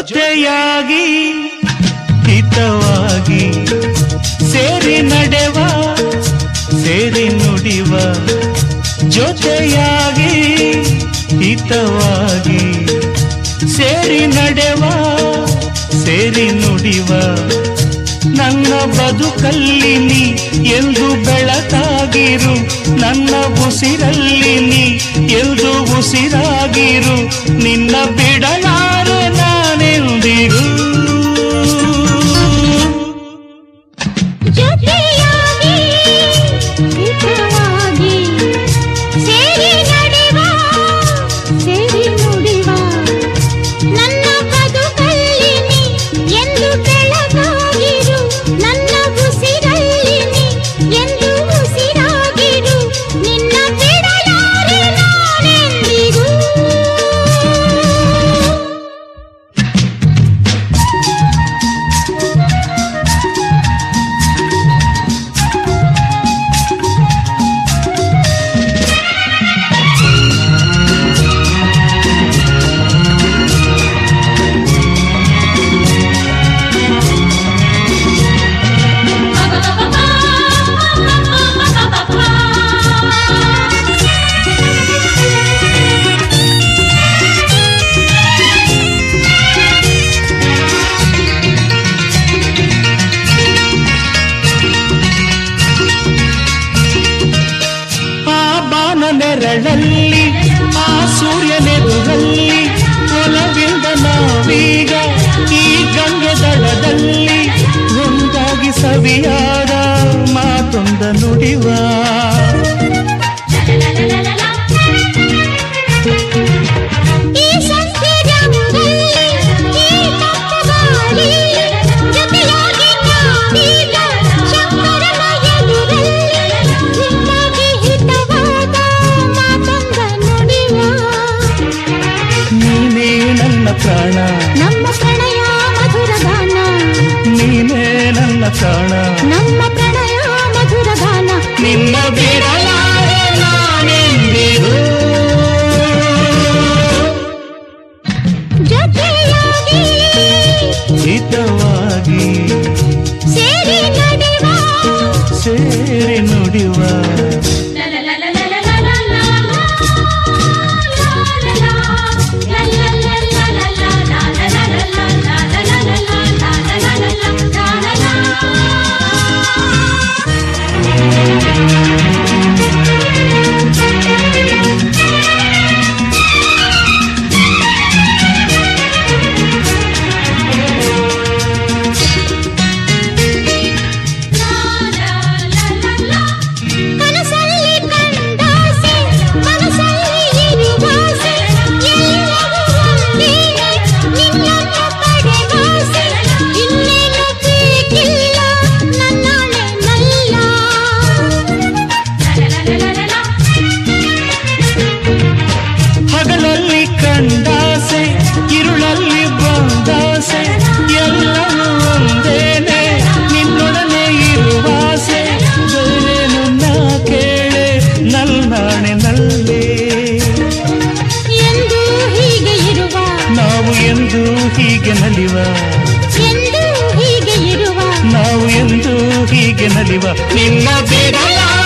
ಜೊತೆಯಾಗಿ ಹಿತವಾಗಿ ಸೇರಿ ನಡೆವ ಸೇರಿ ನುಡಿವ ಜೊತೆಯಾಗಿ ಹಿತವಾಗಿ ಸೇರಿ ನಡೆವ ಸೇರಿ ನುಡಿವ ನನ್ನ ಬದುಕಲ್ಲಿ ನೀ ಎಂದು ಬೆಳಕಾಗಿರು ನನ್ನ ಉಸಿರಲ್ಲಿ ನೀ ಎಂದು ಉಸಿರಾಗಿರು ನಿನ್ನ ಬಿಡಲಾರೆ ನಾನೆಂದಿಗೂ ಜೊತೆಯಾಗಿ ಹಿತವಾಗಿ ಸೇರಿ ನಡೆವ ಸೇರಿ ನುಡಿವ ನನ್ನ ಬದುಕಲ್ಲಿ ನೀ ಎಂದು ಬೆಳಗಾಗಿರು ನನ್ನ ಉಸಿರಲ್ಲಿ ನೀ ಎಂದು ಉಸಿರಾಗಿರು ನಿನ್ನ ಬಿಡಲಾರೆ ನಾನೆಂದಿಗೂ ಆ ಬಾನ ನೆರಳಲ್ಲಿ ಆ ಸೂರ್ಯನೆದುರಲ್ಲಿ ಒಲವಿಂದ ನಾವೀಗ ಈ ಗಂಗೆ ದಡದಲ್ಲಿ ಒಂದಾಗಿ ಸವಿಯಾದ ಮಾತೊಂದ ನುಡಿವ ಈ ಸಂಸ್ಥೆಯಲ್ಲಿ ಈ ತಪ್ಪಗಾಲಿ ಜೊತೆಯಾಗಿ ನಾವೀಗ ಶಂಕರನ ಎದುರಲ್ಲಿ ನಿನ್ನಾಗಿ ಹಿತವಾದ ಮಾತಂಗ ನುಡಿವ ನೀನೇ ನನ್ನ ಪ್ರಾಣ ನಮ್ಮ ಪ್ರಣಯ ಮಧುರ ಗಾನ ನೀನೇ ನನ್ನ ಪ್ರಾಣ ನಮ್ಮ ಪ್ರಣಯ ಮಧುರ ಗಾನ ನಿನ್ನ ಬಿಡಲಾರೆ ನಾನೆಂದಿಗೂ ಜೊತೆಯಾಗಿ ಹಿತವಾಗಿ ಸೇರಿ ನಡೆವ ಸೇರಿ ನುಡಿವ ಕನಸಲ್ಲಿ ಕಂಡಾಸೆ ಮನಸ್ಸಲ್ಲಿ ಇರುವಾಸೆ ಎಲ್ಲವೂ ಒಂದೇನೆ ನಿನ್ನನ್ನು ಪಡೆದಾಸೆ ಇನ್ನೇನು ಬೇಕಿಲ್ಲ ನನ್ನಾಳೆ ನಲ್ಲ ಹಗಲಲ್ಲಿ ಕಂಡಾಸೆ ಇರುಳಲ್ಲಿ ಬಂದಾಸೆ ಎಲ್ಲವೂ ಒಂದೇನೆ ನಿನ್ನೊಡನೆ ಇರುವಾಸೆ ಬೇರೇನು ನಾ ಕೇಳೆ ನಲ್ಲಾಣೆ ನಲ್ಲೇ ಎಂದು ಹೀಗೆ ಇರುವ ನಾವು ಎಂದು ಹೀಗೆ ನಲಿವ ಎಂದು ಹೀಗೆ ಇರುವ ನಾವು ಎಂದು ಹೀಗೆ ನಲಿವ ನಿನ್ನ ಬಿಡಲಾರೆ